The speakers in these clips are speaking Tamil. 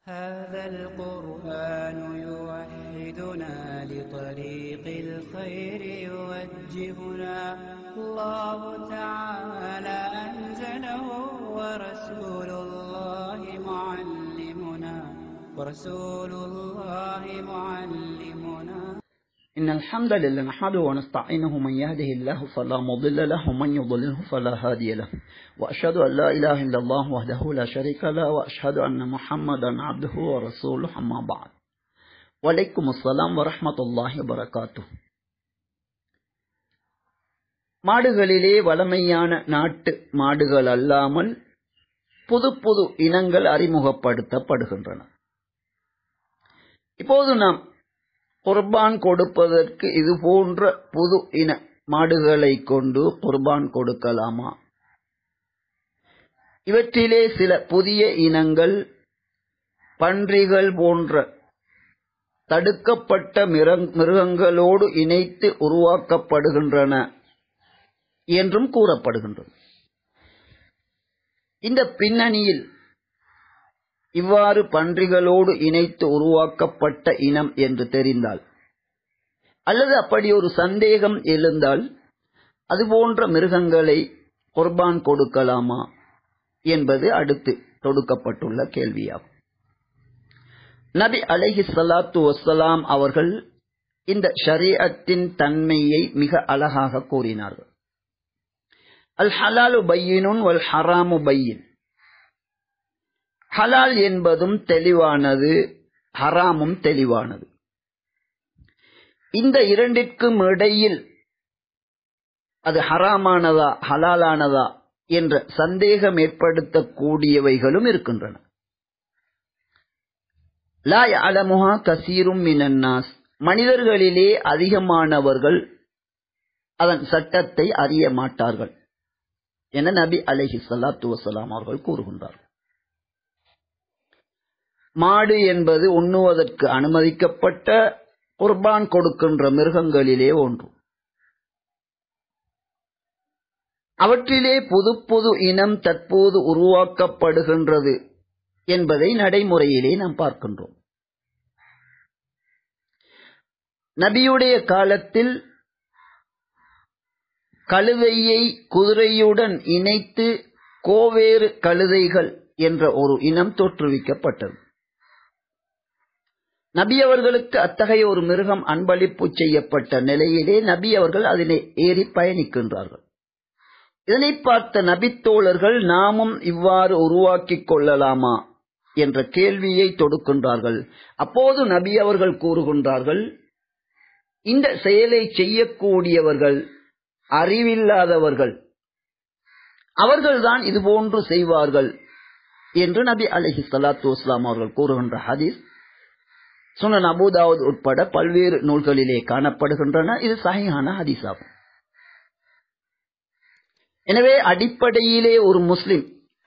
هذا القرآن يوحدنا لطريق الخير يوجهنا الله تعالى أنزله ورسول الله معلمنا ورسول الله معلمنا إن الحمد لله نحمده ونستعينه من يهده الله فلا مضل له ومن يضلله فلا هادي له وأشهد أن لا إله إلا الله وحده لا شريك له وأشهد أن محمدا عبده ورسوله أما بعد وعليكم السلام ورحمة الله وبركاته மாடுகளிலே வளமையான நாட்டு மாடுகள் அல்லாமல் புது புது இனங்கள் அறிமுகப்படுத்தப்படுகின்றன இப்போது நாம் குர்பான் கொடுப்பதற்கு இது போன்ற புது இன மாடுகளை கொண்டு குர்பான் கொடுக்கலாமா இவற்றிலே சில புதிய இனங்கள் பன்றிகள் போன்ற தடுக்கப்பட்ட மிருகங்களோடு இணைத்து உருவாக்கப்படுகின்றன என்றும் கூறப்படுகின்றது இந்த பின்னணியில் இவ்வாறு பன்றிகளோடு இணைத்து உருவாக்கப்பட்ட இனம் என்று தெரிந்தால் அல்லது அப்படி ஒரு சந்தேகம் எழுந்தால் அதுபோன்ற மிருகங்களை குர்பான் கொடுக்கலாமா என்பது அடுத்து தொடுக்கப்பட்டுள்ள கேள்வியாகும் நபி அலைஹி சலாத்து வசலாம் அவர்கள் இந்த ஷரீஅத்தின் தன்மையை மிக அழகாக கூறினார்கள் அல் ஹலாலு பையினுன் வல் ஹராமு பையின் ஹலால் என்பதும் தெளிவானது ஹராமும் தெளிவானது இந்த இரண்டிற்கும் இடையில் அது ஹராமானதா ஹலாலானதா என்ற சந்தேகம் ஏற்படுத்தக்கூடியவைகளும் இருக்கின்றன லா அலமுஹா கசீரும் மினன்னாஸ் மனிதர்களிலே அதிகமானவர்கள் அதன் சட்டத்தை அறிய மாட்டார்கள் என நபி அலஹி சலாத்து வசலாம் அவர்கள் கூறுகின்றார்கள் மாடு என்பது உண்ணுவதற்கு அனுமதிக்கப்பட்ட குர்பான் கொடுக்கின்ற மிருகங்களிலே ஒன்று அவற்றிலே புது புது இனம் தற்போது உருவாக்கப்படுகின்றது என்பதை நடைமுறையிலே நாம் பார்க்கின்றோம் நபியுடைய காலத்தில் கழுதையை குதிரையுடன் இணைத்து கோவேறு கழுதைகள் என்ற ஒரு இனம் தோற்றுவிக்கப்பட்டது நபி அவர்களுக்கு அத்தகைய ஒரு மிருகம் அன்பளிப்பு செய்யப்பட்ட நிலையிலே நபி அவர்கள் அதனை ஏறி பயணிக்கின்றார்கள் இதனை பார்த்த நபித்தோழர்கள் நாமும் இவ்வாறு உருவாக்கிக் கொள்ளலாமா என்ற கேள்வியை தொடுக்கின்றார்கள் அப்போது நபி அவர்கள் கூறுகின்றார்கள் இந்த செயலை செய்யக்கூடியவர்கள் அறிவில்லாதவர்கள் அவர்கள்தான் இதுபோன்று செய்வார்கள் என்று நபி அலஹி சலாத்து வஸ்லாம் அவர்கள் கூறுகின்ற ஹதீஸ் சுனன் அபுதாவுத் உட்பட பல்வேறு நூல்களிலே காணப்படுகின்றன இது சகையான ஹதீஸ் ஆகும் எனவே அடிப்படையிலே ஒரு முஸ்லிம்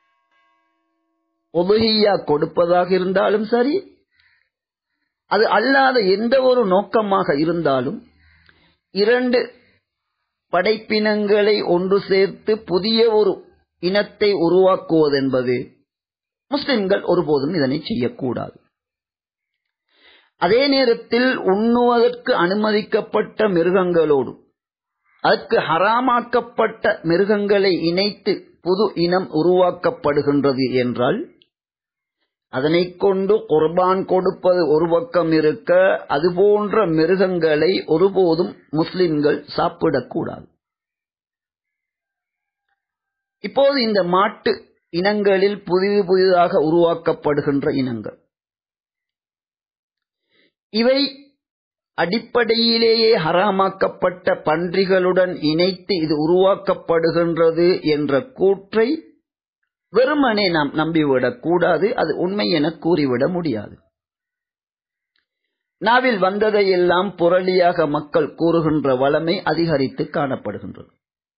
ஒபுகியா கொடுப்பதாக இருந்தாலும் சரி அது அல்லாத எந்த ஒரு நோக்கமாக இருந்தாலும் இரண்டு படைப்பினங்களை ஒன்று சேர்த்து புதிய ஒரு இனத்தை உருவாக்குவதென்பது முஸ்லிம்கள் ஒருபோதும் இதனை செய்யக்கூடாது அதே நேரத்தில் உண்ணுவதற்கு அனுமதிக்கப்பட்ட மிருகங்களோடு அதற்கு ஹராமாக்கப்பட்ட மிருகங்களை இணைத்து புது இனம் உருவாக்கப்படுகின்றது என்றால் அதனை கொண்டு குர்பான் கொடுப்பது ஒரு பக்கம் இருக்க அதுபோன்ற மிருகங்களை ஒருபோதும் முஸ்லிம்கள் சாப்பிடக்கூடாது இப்போது இந்த மாட்டு இனங்களில் புதிது புதிதாக உருவாக்கப்படுகின்ற இனங்கள் இவை அடிப்படையிலேயே ஹராமாக்கப்பட்ட பன்றிகளுடன் இணைத்து இது உருவாக்கப்படுகின்றது என்ற கூற்றை வெறுமனே நாம் நம்பிவிடக் கூடாது அது உண்மை என கூறிவிட முடியாது நாவில் வந்ததையெல்லாம் புரளியாக மக்கள் கூறுகின்ற வளமை அதிகரித்து காணப்படுகின்றது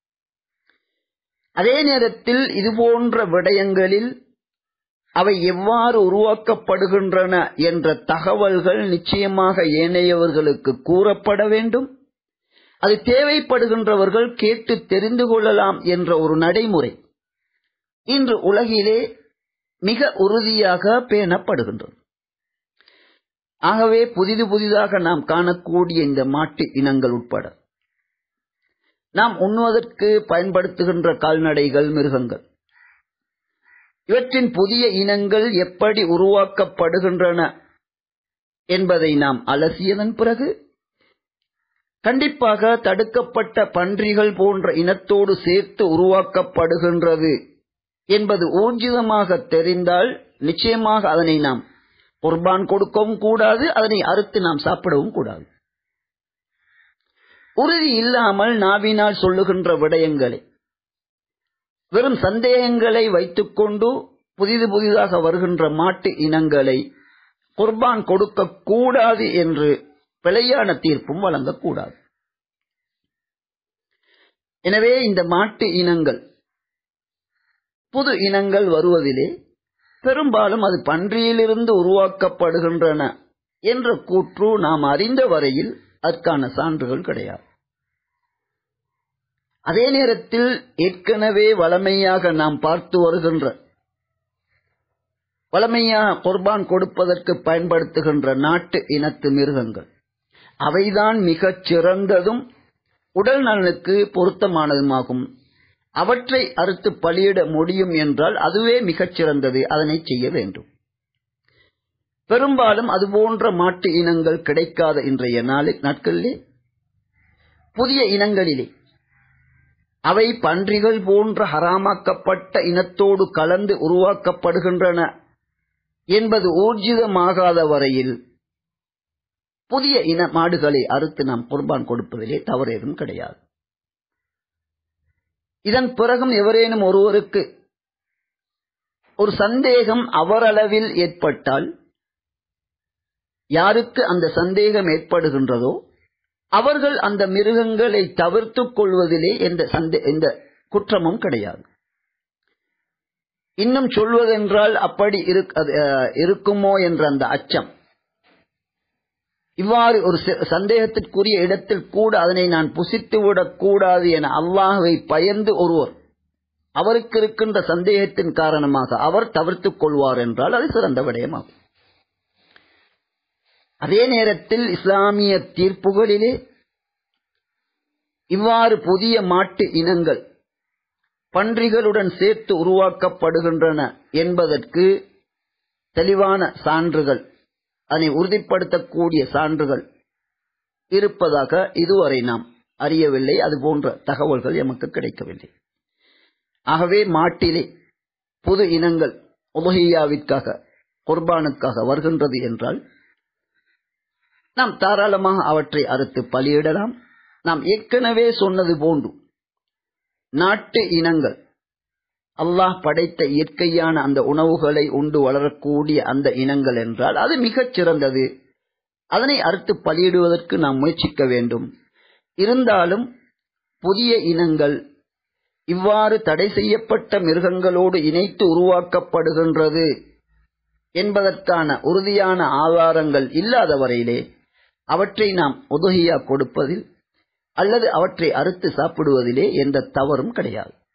அதே நேரத்தில் இதுபோன்ற விடயங்களில் அவை எவ்வாறு உருவாக்கப்படுகின்றன என்ற தகவல்கள் நிச்சயமாக ஏனையவர்களுக்கு கூறப்பட வேண்டும் அது தேவைப்படுகின்றவர்கள் கேட்டு தெரிந்து கொள்ளலாம் என்ற ஒரு நடைமுறை இன்று உலகிலே மிக உறுதியாக பேணப்படுகின்றது ஆகவே புதிது புதிதாக நாம் காணக்கூடிய இந்த மாட்டு இனங்கள் உட்பட நாம் உண்ணுவதற்கு பயன்படுத்துகின்ற கால்நடைகள் மிருகங்கள் இவற்றின் புதிய இனங்கள் எப்படி உருவாக்கப்படுகின்றன என்பதை நாம் அலசியதன் பிறகு கண்டிப்பாக தடுக்கப்பட்ட பன்றிகள் போன்ற இனத்தோடு சேர்த்து உருவாக்கப்படுகின்றது என்பது ஊர்ஜிதமாக தெரிந்தால் நிச்சயமாக அதனை நாம் குர்பான் கொடுக்கவும் கூடாது அதனை அறுத்து நாம் சாப்பிடவும் கூடாது உறுதி இல்லாமல் நாவினால் சொல்லுகின்ற விடயங்களை வெறும் சந்தேகங்களை வைத்துக்கொண்டு புதிது புதிதாக வருகின்ற மாட்டு இனங்களை குர்பான் கொடுக்க கூடாது என்று பிழையான தீர்ப்பும் வழங்கக்கூடாது எனவே இந்த மாட்டு இனங்கள் புது இனங்கள் வருவதிலே பெரும்பாலும் அது பன்றியிலிருந்து உருவாக்கப்படுகின்றன என்ற கூற்று நாம் அறிந்த வரையில் அதற்கான சான்றுகள் கிடையாது அதே நேரத்தில் ஏற்கனவே வளமையாக நாம் பார்த்து வருகின்ற வளமையாக குர்பான் கொடுப்பதற்கு பயன்படுத்துகின்ற நாட்டு இனத்து மிருகங்கள் அவைதான் மிகச் சிறந்ததும் உடல் நலனுக்கு பொருத்தமானதுமாகும் அவற்றை அறுத்து பலியிட முடியும் என்றால் அதுவே மிகச் சிறந்தது அதனை செய்ய வேண்டும் பெரும்பாலும் அதுபோன்ற மாட்டு இனங்கள் கிடைக்காத இன்றைய நாட்களிலே புதிய இனங்களிலே அவை பன்றிகள் போன்ற ஹராமாக்கப்பட்ட இனத்தோடு கலந்து உருவாக்கப்படுகின்றன என்பது ஊர்ஜிதமாகாத வரையில் புதிய இன மாடுகளை அறுத்து நாம் குர்பான் கொடுப்பதிலே தவறேதும் கிடையாது இதன் பிறகும் எவரேனும் ஒருவருக்கு ஒரு சந்தேகம் அவரளவில் ஏற்பட்டால் யாருக்கு அந்த சந்தேகம் ஏற்படுகின்றதோ அவர்கள் அந்த மிருகங்களை தவிர்த்துக் கொள்வதிலே எந்த சந்தே எந்த குற்றமும் கிடையாது இன்னும் சொல்வதென்றால் அப்படி இருக்குமோ என்ற அந்த அச்சம் இவ்வாறு ஒரு சந்தேகத்திற்குரிய இடத்தில் கூட அதனை நான் புசித்து விடக்கூடாது என அல்லாஹுவை பயந்து ஒருவர் அவருக்கு இருக்கின்ற சந்தேகத்தின் காரணமாக அவர் தவிர்த்துக் கொள்வார் என்றால் அது சிறந்த விடயமாகும் அதே நேரத்தில் இஸ்லாமிய தீர்ப்புகளிலே இவ்வாறு புதிய மாட்டு இனங்கள் பன்றிகளுடன் சேர்த்து உருவாக்கப்படுகின்றன என்பதற்கு தெளிவான சான்றுகள் அதனை உறுதிப்படுத்தக்கூடிய சான்றுகள் இருப்பதாக இதுவரை நாம் அறியவில்லை அது போன்ற தகவல்கள் எமக்கு கிடைக்கவில்லை ஆகவே மாட்டிலே புது இனங்கள் உலகியாவிற்காக குர்பானுக்காக வருகின்றது என்றால் நாம் தாராளமாக அவற்றை அறுத்து பலியிடலாம் நாம் ஏற்கனவே சொன்னது போன்று நாட்டு இனங்கள் அல்லாஹ் படைத்த இயற்கையான அந்த உணவுகளை உண்டு வளரக்கூடிய அந்த இனங்கள் என்றால் அது மிகச் சிறந்தது அதனை அறுத்து பலியிடுவதற்கு நாம் முயற்சிக்க வேண்டும் இருந்தாலும் புதிய இனங்கள் இவ்வாறு தடை செய்யப்பட்ட மிருகங்களோடு இணைத்து உருவாக்கப்படுகின்றது என்பதற்கான உறுதியான ஆதாரங்கள் இல்லாத வரையிலே அவற்றை நாம் உதவியா கொடுப்பதில் அல்லது அவற்றை அறுத்து சாப்பிடுவதிலே எந்த தவறும் கிடையாது